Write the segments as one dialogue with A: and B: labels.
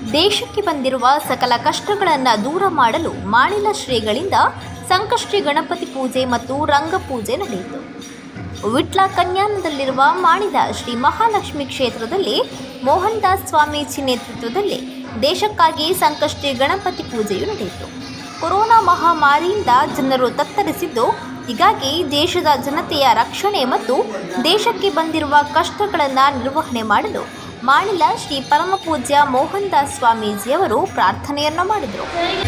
A: ದೇಶಕ್ಕೆ ಬಂದಿರುವ ಸಕಲ ಕಷ್ಟಗಳನ್ನು ದೂರ ಮಾಡಲು ಮಾಣಿಲ ಶ್ರೀಗಳಿಂದ ಸಂಕಷ್ಟಿ ಗಣಪತಿ ಪೂಜೆ ಮತ್ತು ರಂಗಪೂಜೆ ನಡೆಯಿತು ವಿಟ್ಲ ಕನ್ಯಾನದಲ್ಲಿರುವ ಮಾಣಿದ ಶ್ರೀ ಮಹಾಲಕ್ಷ್ಮಿ ಕ್ಷೇತ್ರದಲ್ಲಿ ಮೋಹನ್ ದಾಸ್ ಸ್ವಾಮೀಜಿ ನೇತೃತ್ವದಲ್ಲಿ ದೇಶಕ್ಕಾಗಿ ಸಂಕಷ್ಟಿ ಗಣಪತಿ ಪೂಜೆಯು ನಡೆಯಿತು ಕೊರೋನಾ ಮಹಾಮಾರಿಯಿಂದ ಜನರು ತತ್ತರಿಸಿದ್ದು ಹೀಗಾಗಿ ದೇಶದ ಜನತೆಯ ರಕ್ಷಣೆ ಮತ್ತು ದೇಶಕ್ಕೆ ಬಂದಿರುವ ಕಷ್ಟಗಳನ್ನು ನಿರ್ವಹಣೆ ಮಾಡಲು ಮಾಣಿಲ ಶ್ರೀ ಪರಮಪೂಜ್ಯ ಮೋಹನ್ ದಾಸ್ ಸ್ವಾಮೀಜಿಯವರು ಪ್ರಾರ್ಥನೆಯನ್ನು ಮಾಡಿದರು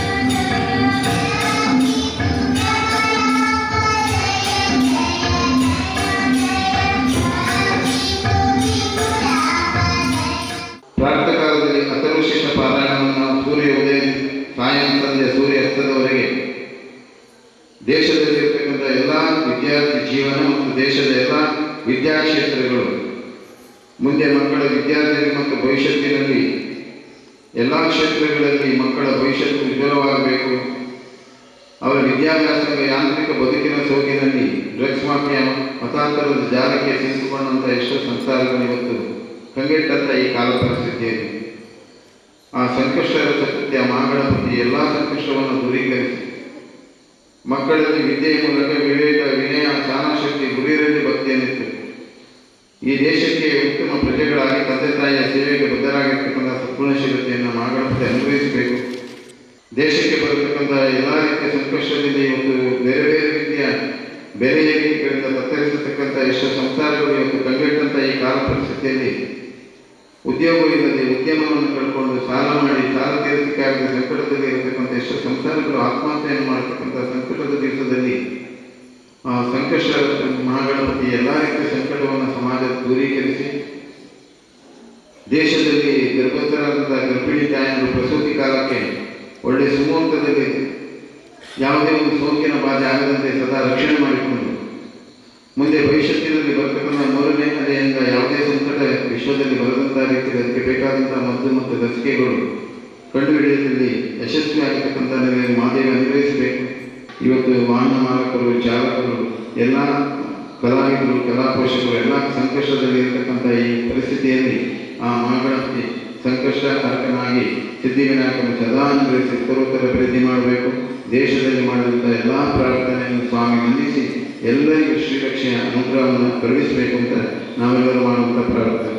B: ಪ್ರಾತಃಕಾಲದಲ್ಲಿ ಅಥರ್ವಶೇಷ ಪಾರಾಯಣವನ್ನು ಸೂರ್ಯ ಉದಯ ಸಾಯಂ ಸಂಧ್ಯೆ ಸೂರ್ಯ ಅಸ್ತದವರೆಗೆ ದೇಶದಲ್ಲಿರ್ತಕ್ಕಂಥ ಎಲ್ಲ ವಿದ್ಯಾರ್ಥಿ ಜೀವನ ಮತ್ತು ದೇಶದ ಎಲ್ಲ ವಿದ್ಯಾಕ್ಷೇತ್ರಗಳು ಮುಂದೆ ಮಕ್ಕಳ ವಿದ್ಯಾರ್ಥಿ ಮತ್ತು ಭವಿಷ್ಯತ್ತಿನಲ್ಲಿ ಎಲ್ಲ ಕ್ಷೇತ್ರಗಳಲ್ಲಿ ಮಕ್ಕಳ ಭವಿಷ್ಯತ್ತು ಉಜ್ವಲವಾಗಬೇಕು ಅವರ ವಿದ್ಯಾಭ್ಯಾಸದ ಯಾಂತ್ರಿಕ ಬದುಕಿನ ಸೋಗಿನಲ್ಲಿ ಡ್ರಗ್ಸ್ ಮಾಫಿಯಾ ಮತಾಂತರದ ಜಾಲಕ್ಕೆ ಸಿಲುಕಿಕೊಂಡಂಥ ಎಷ್ಟೋ ಸಂಸಾರಗಳು ಇವತ್ತು ಕಂಗೆಟ್ಟಂಥ ಈ ಕಾಲ ಪರಿಸ್ಥಿತಿಯಲ್ಲಿ ಆ ಸಂಕಷ್ಟದ ಸತ್ಯ ಮಹಾಗಣಪತಿ ಎಲ್ಲ ಸಂಕಷ್ಟವನ್ನು ದೂರೀಕರಿಸಿ ಮಕ್ಕಳಲ್ಲಿ ವಿದ್ಯೆಯ ಮೂಲಕ ವಿವೇಕ ವಿನಯ ಸಹನಶಕ್ತಿ ಗುರಿಯಲ್ಲಿ ಭಕ್ತಿಯನ್ನಿತ್ತು ಈ ದೇಶಕ್ಕೆ ಉತ್ತಮ ಪ್ರಜೆಗಳಾಗಿ ತಂದೆ ತಾಯಿಯ ಸೇವೆಗೆ ಬದ್ಧರಾಗಿರ್ತಕ್ಕಂಥ ಸದ್ಗುಣಶೀಲತೆಯನ್ನು ಮಹಾಗಣಪತಿ ಅನುಭವಿಸಬೇಕು ದೇಶಕ್ಕೆ ಬರತಕ್ಕಂಥ ಎಲ್ಲ ರೀತಿಯ ಸಂಕಷ್ಟದಿಂದ ಇವತ್ತು ಬೇರೆ ಬೇರೆ ರೀತಿಯ ಬೇರೆ ಏರಿಕೆಗಳಿಂದ ತತ್ತರಿಸತಕ್ಕಂಥ ಎಷ್ಟು ಸಂಸಾರಗಳು ಇವತ್ತು ಕಂಗೆಟ್ಟಂಥ ಈ ಕಾಲ ಪರಿಸ್ಥಿತಿಯಲ್ಲಿ ಉದ್ಯೋಗವಿಲ್ಲದೆ ಉದ್ಯಮವನ್ನು ಕಳ್ಕೊಂಡು ಸಾಲ ಮಾಡಿ ಸಾಲ ತೀರಿಸಲಿಕ್ಕಾಗದೆ ಸಂಕಟದಲ್ಲಿ ಇರತಕ್ಕಂಥ ಎಷ್ಟು ಸಂಸಾರಗಳು ಆತ್ಮಹತ್ಯೆಯನ್ನು ಮಾಡತಕ್ಕಂಥ ಸಂಕಟದ ದಿವಸದಲ್ಲಿ ಆ ಸಂಕಷ್ಟ ಮಹಾಗಣಪತಿ ಎಲ್ಲ ರೀತಿಯ ಸಂಕಟವನ್ನು ಸಮಾಜ ದೂರೀಕರಿಸಿ ದೇಶದಲ್ಲಿ ಗರ್ಭಸ್ಥರಾದಂಥ ಗರ್ಭಿಣಿ ತಾಯಂದು ಪ್ರಸೂತಿ ಕಾಲಕ್ಕೆ ಒಳ್ಳೆ ಸುಮೂರ್ತದಲ್ಲಿ ಯಾವುದೇ ಒಂದು ಸೋಂಕಿನ ಬಾಧೆ ಆಗದಂತೆ ಸದಾ ರಕ್ಷಣೆ ಮಾಡಿಕೊಂಡು ಮುಂದೆ ಭವಿಷ್ಯತ್ತಿನಲ್ಲಿ ಬರ್ತಕ್ಕಂಥ ಮೂರನೇ ಅಲೆಯಿಂದ ಯಾವುದೇ ಸಂಕಟ ವಿಶ್ವದಲ್ಲಿ ಬರದಂಥ ರೀತಿಯಲ್ಲಿ ಅದಕ್ಕೆ ಬೇಕಾದಂಥ ಮದ್ದು ಮತ್ತು ಲಸಿಕೆಗಳು ಕಂಡುಹಿಡಿಯುವಲ್ಲಿ ಯಶಸ್ವಿ ಆಗತಕ್ಕಂಥ ನೆಲೆಯಲ್ಲಿ ಮಾದೇವಿ ಅನ್ವಯಿಸಬೇಕು ಇವತ್ತು ವಾಹನ ಮಾಲಕರು ಚಾಲಕರು ಎಲ್ಲ ಕಲಾವಿದರು ಕಲಾ ಪೋಷಕರು ಎಲ್ಲ ಸಂಕಷ್ಟದಲ್ಲಿ ಇರತಕ್ಕಂಥ ಈ ಪರಿಸ್ಥಿತಿಯಲ್ಲಿ ಆ ಮಹಾಗಣಪತಿ ಸಂಕಷ್ಟಕಾರಕನಾಗಿ ಸಿದ್ಧಿವಿನಾಯಕನು ಸದಾ ಅನುಗ್ರಹಿಸಿ ಉತ್ತರೋತ್ತರ ಅಭಿವೃದ್ಧಿ ಮಾಡಬೇಕು ದೇಶದಲ್ಲಿ ಮಾಡಿದಂಥ ಎಲ್ಲ ಪ್ರಾರ್ಥನೆಯನ್ನು ಸ್ವಾಮಿ ಮನ್ನಿಸಿ ಎಲ್ಲರಿಗೂ ಶ್ರೀರಕ್ಷೆಯ ಅನುಗ್ರಹವನ್ನು ಕರುಣಿಸಬೇಕು ಅಂತ ನಾವೆಲ್ಲರೂ ಮಾಡುವಂಥ ಪ್ರಾರ್ಥನೆ